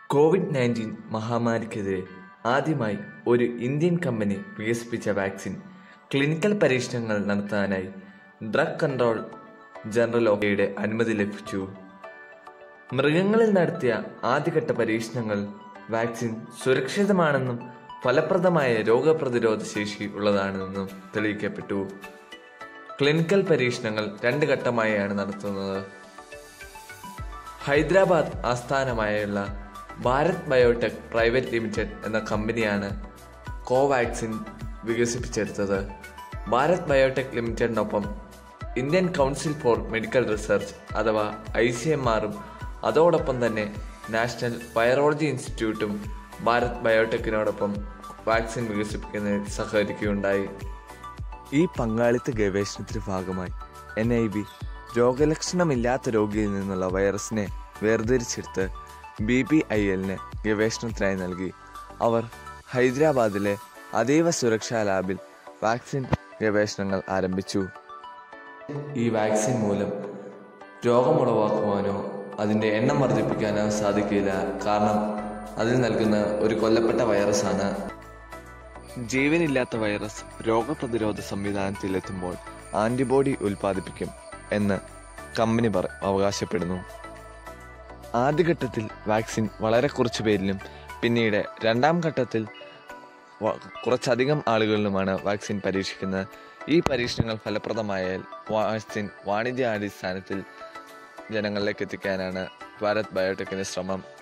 Covid nineteen മഹാമാരിക്കെതിരെ ആദ്യമായി ഒരു ഇന്ത്യൻ കമ്പനി വികസിപ്പിച്ച വാക്സിൻ ക്ലിനിക്കൽ പരീക്ഷണങ്ങൾ നടത്താനായി ഡ്രഗ് കൺട്രോൾ ജനറൽ ഓഫ് ഇന്ത്യയുടെ അനുമതി ലഭിച്ചു മൃഗങ്ങളിൽ നടത്തിയ ആദ്യഘട്ട പരീക്ഷണങ്ങൾ വാക്സിൻ സുരക്ഷിതമാണെന്നും ഫലപ്രദമായ രോഗപ്രതിരോധ ശേഷി ഉള്ളതാണെന്നും തെളിയിക്കപ്പെട്ടു ക്ലിനിക്കൽ പരീക്ഷണങ്ങൾ രണ്ട് ഘട്ടമായാണ് നടത്തുന്നത് ഹൈദരാബാദ് ആസ്ഥാനമായുള്ള ഭാരത് ബയോടെക് പ്രൈവറ്റ് ലിമിറ്റഡ് എന്ന കമ്പനിയാണ് കോവാക്സിൻ വികസിപ്പിച്ചെടുത്തത് ഭാരത് ബയോടെക് ലിമിറ്റഡിനൊപ്പം Indian council for medical research അഥവാ ഐ സി എം ആറും അതോടൊപ്പം തന്നെ നാഷണൽ വൈറോളജി ഇൻസ്റ്റിറ്റ്യൂട്ടും ഭാരത് ബയോടെക്കിനോടൊപ്പം വാക്സിൻ വികസിപ്പിക്കുന്നതിൽ സഹകരിക്കുകയുണ്ടായി ഈ പങ്കാളിത്ത ഗവേഷണത്തിന്റെ ഭാഗമായി എൻ ഐ വി രോഗലക്ഷണമില്ലാത്ത രോഗിയിൽ നിന്നുള്ള വൈറസിനെ വേർതിരിച്ചെടുത്ത് ബി ബി ഐ എല്ലിന് ഗവേഷണത്തിനായി നൽകി അവർ ഹൈദരാബാദിലെ അതീവ സുരക്ഷാ ലാബിൽ വാക്സിൻ ഗവേഷണങ്ങൾ ആരംഭിച്ചു ഈ വാക്സിൻ മൂലം രോഗമുളവാക്കുവാനോ അതിൻ്റെ എണ്ണം വർദ്ധിപ്പിക്കാനോ സാധിക്കില്ല കാരണം അതിൽ നൽകുന്ന ഒരു കൊല്ലപ്പെട്ട വൈറസാണ് ജീവനില്ലാത്ത വൈറസ് രോഗപ്രതിരോധ സംവിധാനത്തിലെത്തുമ്പോൾ ആന്റിബോഡി ഉൽപ്പാദിപ്പിക്കും എന്ന് കമ്പനി പറ അവകാശപ്പെടുന്നു ആദ്യഘട്ടത്തിൽ വാക്സിൻ വളരെ കുറച്ചു പേരിലും പിന്നീട് രണ്ടാം ഘട്ടത്തിൽ വ- കുറച്ചധികം ആളുകളിലുമാണ് വാക്സിൻ പരീക്ഷിക്കുന്നത് ഈ പരീക്ഷണങ്ങൾ ഫലപ്രദമായാൽ വാക്സിൻ വാണിജ്യാടിസ്ഥാനത്തിൽ ജനങ്ങളിലേക്ക് എത്തിക്കാനാണ് ഭാരത് ബയോടെക്കിന്റെ ശ്രമം